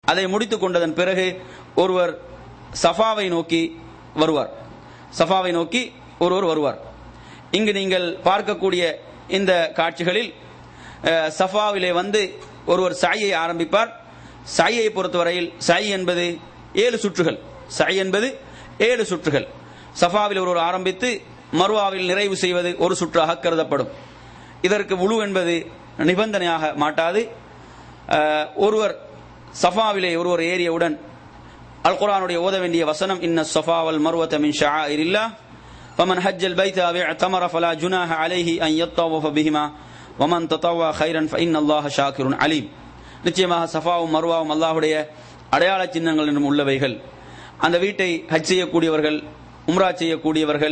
அதை முடித்துக் கொண்டதன் பிறகு ஒருவர் சஃபாவை நோக்கி வருவார் சஃபாவை நோக்கி ஒருவர் வருவார் இங்கு நீங்கள் பார்க்கக்கூடிய இந்த காட்சிகளில் அஹ், சஃபாவிலே வந்து ஒருவர் சாயை ஆரம்பிப்பார் சாயை பொறுத்தவரையில் சாய் என்பது ஏழு சுற்றுகள் சாய் என்பது ஏழு சுற்றுகள் சஃபாவில் ஒருவர் ஆரம்பித்து மர்வாவில் நிறைவு செய்வது ஒரு சுற்றாக கருதப்படும் இதற்கு உழு என்பது நிபந்தனையாக மாட்டாது அஹ், ஒருவர் சஃபாவிலே ஒருவர் ஏறியவுடன் அல் குர்ஆனுடைய ஓத வேண்டிய வசனம் இன்ன ஸஃபா வல் மர்வத மின் ஷஆயிரில்லாஹ் فمن حج البيت أو اعتمر فلا جناح عليه أن يطوف بهما ومن تطوع خيرا فإن الله شاكر عليم நிச்சயமாக சஃபாவும் மர்வாவும் அல்லாஹுடைய அடையாள சின்னங்கள் என்றும் உள்ளவைகள் அந்த வீட்டை ஹஜ் செய்யக்கூடியவர்கள் உம்ரா செய்யக்கூடியவர்கள்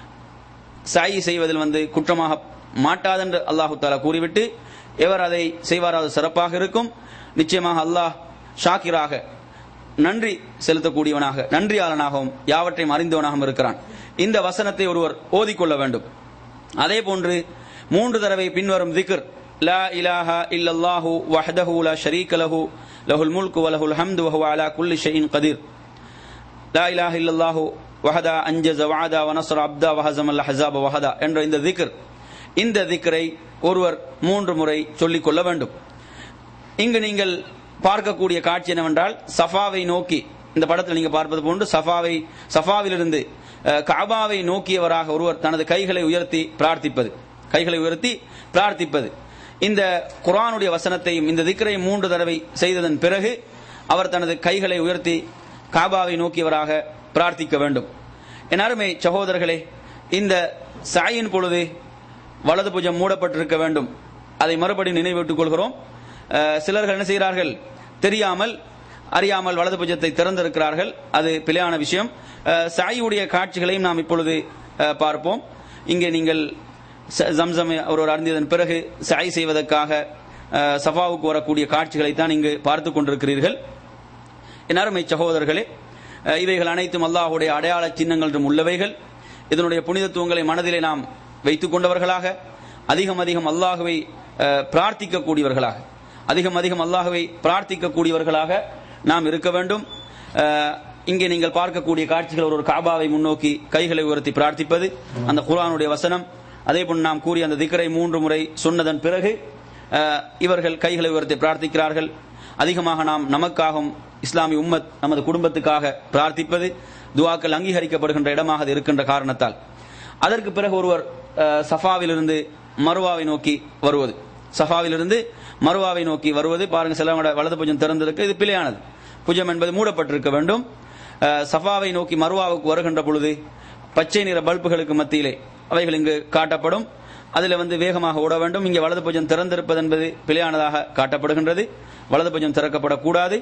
சாயி செய்வதில் வந்து குற்றமாக மாட்டாதென்று அல்லாஹு தாலா கூறிவிட்டு எவர் அதை செய்வார் அது சிறப்பாக இருக்கும் நிச்சயமாக அல்லாஹ் ஷாக்கிராக நன்றி செலுத்தக்கூடியவனாக நன்றியாளனாகவும் யாவற்றையும் அறிந்தவனாகவும் இருக்கிறான் இந்த வசனத்தை ஒருவர் ஓதிக்கொள்ள வேண்டும் அதே போன்று மூன்று தடவை பின்வரும் திக்ர் லா இலாஹா இல்லல்லாஹு வஹ்தஹு லா ஷரீக லஹு லஹுல் முல்கு வலஹுல் ஹம்து வஹுவ அலா குல்லி ஷைஇன் கதீர் லா இலாஹ இல்லல்லாஹு வஹதா அன்ஜஸ வஅதா வனஸ்ர அப்தா வஹஸமல் அஹ்ஸாப வஹதா என்ற இந்த திக்ர் இந்த திக்ரை ஒருவர் மூன்று முறை சொல்லிக் கொள்ள வேண்டும் இங்கு நீங்கள் பார்க்கக்கூடிய காட்சி என்னவென்றால் சஃபாவை நோக்கி இந்த படத்தில் நீங்க பார்ப்பது போன்று சஃபாவை சஃபாவிலிருந்து அஹ், கஅபாவை நோக்கியவராக ஒருவர் தனது கைகளை உயர்த்தி பிரார்த்திப்பது கைகளை உயர்த்தி பிரார்த்திப்பது இந்த குர்ஆனுடைய வசனத்தையும் இந்த திக்ரை மூன்று தடவை செய்ததன் பிறகு அவர் தனது கைகளை உயர்த்தி காபாவை நோக்கியவராக பிரார்த்திக்க வேண்டும் என் அருமை சகோதரர்களே இந்த சாயின் பொழுது வலது புஜம் மூடப்பட்டிருக்க வேண்டும் அதை மறுபடி நினைவூட்டுக் கொள்கிறோம் அஹ், சிலர்கள் என்ன செய்கிறார்கள் தெரியாமல் அறியாமல் வலது புஜத்தை திறந்திருக்கிறார்கள் அது பிழையான விஷயம் அஹ், சாயியுடைய காட்சிகளையும் நாம் இப்பொழுது அஹ், பார்ப்போம் இங்கே நீங்கள் ச- ஜம்சம் ஒருவர் அருந்தியதன் பிறகு சாய் செய்வதற்காக அஹ், சஃபாவுக்கு வரக்கூடிய காட்சிகளை தான் இங்கு பார்த்துக் கொண்டிருக்கிறீர்கள் என் அருமை சகோதரர்களே அஹ், இவைகள் அனைத்தும் அல்லாஹுடைய அடையாள சின்னங்கள் என்றும் உள்ளவைகள் இதனுடைய புனிதத்துவங்களை மனதிலே நாம் வைத்துக் கொண்டவர்களாக அதிகம் அதிகம் அல்லாஹுவை அஹ், பிரார்த்திக்கக்கூடியவர்களாக அதிகம் அதிகம் அல்லாஹுவை பிரார்த்திக்கக்கூடியவர்களாக நாம் இருக்க வேண்டும் அஹ், இங்கே நீங்கள் பார்க்கக்கூடிய காட்சிகள் ஒரு காபாவை முன்னோக்கி கைகளை உயர்த்தி பிரார்த்திப்பது அந்த குர்ஆனுடைய வசனம் அதே போன்று நாம் கூறிய அந்த திக்கரை மூன்று முறை சொன்னதன் பிறகு அஹ், இவர்கள் கைகளை உயர்த்தி பிரார்த்திக்கிறார்கள் அதிகமாக நாம் நமக்காகவும் இஸ்லாமிய உம்மத் நமது குடும்பத்துக்காக பிரார்த்திப்பது துவாக்கள் அங்கீகரிக்கப்படுகின்ற இடமாக அது இருக்கின்ற காரணத்தால் அதற்கு பிறகு ஒருவர் அஹ், சஃபாவிலிருந்து மருவாவை நோக்கி வருவது சஃபாவிலிருந்து மருவாவை நோக்கி வருவது பாருங்க சிலவங்களோட வலது புஜம் திறந்திருக்கு இது பிழையானது புஜம் என்பது மூடப்பட்டிருக்க வேண்டும் அஹ், சஃபாவை நோக்கி மருவாவுக்கு வருகின்ற பொழுது பச்சை நிற பல்புகளுக்கு மத்தியிலே அவைகள் இங்கு காட்டப்படும் அதில் வந்து வேகமாக ஓட வேண்டும் இங்கே வலது புஜம் திறந்திருப்பது என்பது பிழையானதாக காட்டப்படுகின்றது வலது புஜம் திறக்கப்படக்கூடாது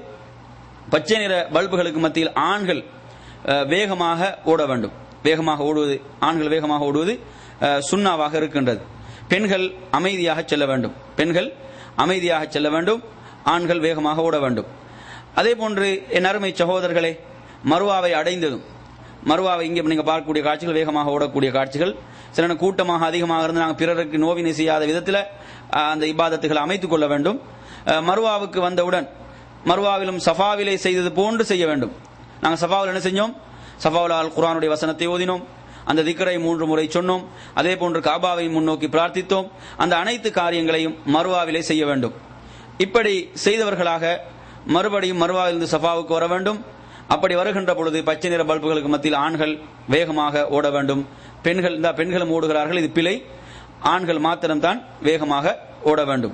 பச்சை நிற பல்புகளுக்கு மத்தியில் ஆண்கள் அஹ், வேகமாக ஓட வேண்டும் வேகமாக ஓடுவது ஆண்கள் வேகமாக ஓடுவது அஹ், சுண்ணாவாக இருக்கின்றது பெண்கள் அமைதியாக செல்ல வேண்டும் பெண்கள் அமைதியாக செல்ல வேண்டும் ஆண்கள் வேகமாக ஓட வேண்டும் அதே போன்று என் அருமை சகோதரர்களே மருவாவை அடைந்ததும் மருவாவை இங்கே நீங்க பார்க்கக்கூடிய காட்சிகள் வேகமாக ஓடக்கூடிய காட்சிகள் சில நேரம் கூட்டமாக அதிகமாக இருந்து நாங்கள் பிறருக்கு நோவினை செய்யாத விதத்தில் அஹ், அந்த இபாதத்துகளை அமைத்துக் கொள்ள வேண்டும் அஹ், மருவாவுக்கு வந்தவுடன் மருவாவிலும் சஃபாவிலே செய்தது போன்று செய்ய வேண்டும் நாங்கள் சஃபாவில் என்ன செஞ்சோம் சஃபாவில் அல் குர்ஆனுடைய வசனத்தை ஓதினோம் அந்த திக்கரை மூன்று முறை சொன்னோம் அதே போன்று காபாவை முன்னோக்கி பிரார்த்தித்தோம் அந்த அனைத்து காரியங்களையும் மருவாவிலே செய்ய வேண்டும் இப்படி செய்தவர்களாக மறுபடியும் மருவாவிலிருந்து சஃபாவுக்கு வர வேண்டும் அப்படி வருகின்ற பொழுது பச்சை நிற பல்புகளுக்கு மத்தியில் ஆண்கள் வேகமாக ஓட வேண்டும் பெண்கள் இந்த பெண்களும் ஓடுகிறார்கள் இது பிழை ஆண்கள் மாத்திரம்தான் வேகமாக ஓட வேண்டும்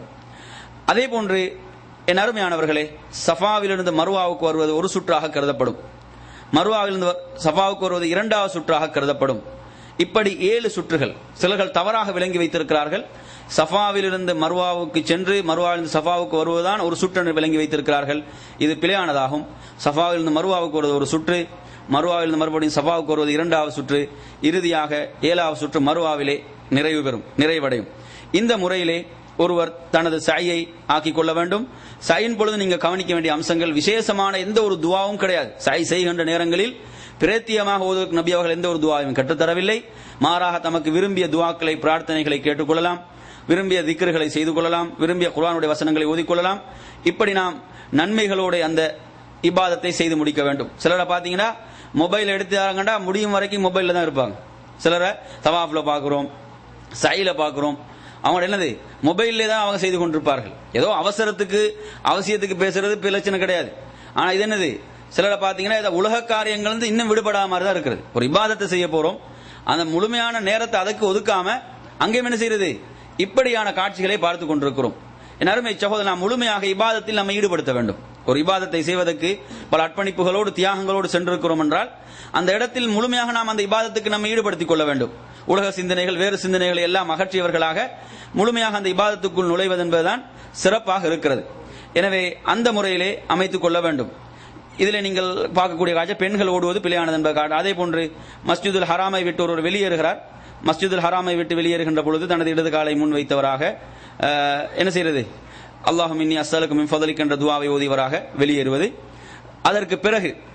அதே போன்று என் அருமையானவர்களே சஃபாவிலிருந்து மருவாவுக்கு வருவது ஒரு சுற்றாக கருதப்படும் மருவாவிலிருந்து வ- சஃபாவுக்கு வருவது இரண்டாவது சுற்றாக கருதப்படும் இப்படி ஏழு சுற்றுகள் சிலர்கள் தவறாக விளங்கி வைத்திருக்கிறார்கள் சஃபாவிலிருந்து மருவாவுக்கு சென்று மருவாவிலிருந்து சஃபாவுக்கு வருவதுதான் ஒரு சுற்று என்று விளங்கி வைத்திருக்கிறார்கள் இது பிழையானதாகும் சஃபாவிலிருந்து மருவாவுக்கு வருவது ஒரு சுற்று மருவாவிலிருந்து மறுபடியும் சஃபாவுக்கு வருவது இரண்டாவது சுற்று இறுதியாக ஏழாவது சுற்று மருவாவிலே நிறைவு பெறும் நிறைவடையும் இந்த முறையிலே ஒருவர் தனது சாயை ஆக்கிக் கொள்ள வேண்டும் சாயின் பொழுது நீங்க கவனிக்க வேண்டிய அம்சங்கள் விசேஷமான எந்த ஒரு துவாவும் கிடையாது சாய் செய்கின்ற நேரங்களில் பிரேத்தியமாக ஓதுவதற்கு நபி அவர்கள் எந்த ஒரு துவாவையும் கற்றுத்தரவில்லை மாறாக தமக்கு விரும்பிய துவாக்களை பிரார்த்தனைகளை கேட்டுக்கொள்ளலாம் விரும்பிய திக்கர்களை செய்து கொள்ளலாம் விரும்பிய குர்ஆனுடைய வசனங்களை ஓதிக்கொள்ளலாம் இப்படி நாம் நன்மைகளோட அந்த இபாதத்தை செய்து முடிக்க வேண்டும் சிலரை பாத்தீங்கன்னா மொபைல் எடுத்தாங்கண்டா முடியும் வரைக்கும் மொபைல்ல தான் இருப்பாங்க சிலரை தவாஃப்ல பாக்குறோம் சைல பாக்குறோம் அவங்க என்னது மொபைல்லே தான் அவங்க செய்து கொண்டிருப்பார்கள் ஏதோ அவசரத்துக்கு அவசியத்துக்கு பேசுறது பிரச்சனை கிடையாது ஆனா இது என்னது சிலரை பாத்தீங்கன்னா இதை உலக காரியங்கள் வந்து இன்னும் விடுபடாத மாதிரி தான் இருக்கிறது ஒரு இபாதத்தை செய்ய போறோம் அந்த முழுமையான நேரத்தை அதுக்கு ஒதுக்காம அங்கேயும் என்ன செய்யறது இப்படியான காட்சிகளை பார்த்து கொண்டிருக்கிறோம் என் அருமை சகோதரர் நாம் முழுமையாக இபாதத்தில் நம்ம ஈடுபடுத்த வேண்டும் ஒரு இபாதத்தை செய்வதற்கு பல அர்ப்பணிப்புகளோடு தியாகங்களோடு சென்றிருக்கிறோம் என்றால் அந்த இடத்தில் முழுமையாக நாம் அந்த இபாதத்துக்கு நம்ம ஈடுபடுத்திக் கொள்ள வேண்டும் உலக சிந்தனைகள் வேறு சிந்தனைகளை எல்லாம் அகற்றியவர்களாக முழுமையாக அந்த இபாதத்துக்குள் நுழைவது என்பதுதான் சிறப்பாக இருக்கிறது எனவே அந்த முறையிலே அமைத்துக் கொள்ள வேண்டும் இதில் நீங்கள் பார்க்கக்கூடிய காட்சி பெண்கள் ஓடுவது பிழையானது என்பது காட்டு அதே போன்று மஸ்ஜிதுல் ஹராமை விட்டு ஒருவர் வெளியேறுகிறார் மஸ்ஜிதுல் ஹராமை விட்டு வெளியேறுகின்ற பொழுது தனது இடது காலை முன் வைத்தவராக அஹ், என்ன செய்யறது அல்லாஹும் இன்னி அஸ்ஸலுக்கு மின் ஃபதலிக் என்ற துவாவை ஓதியவராக வெளியேறுவது அதற்கு பிறகு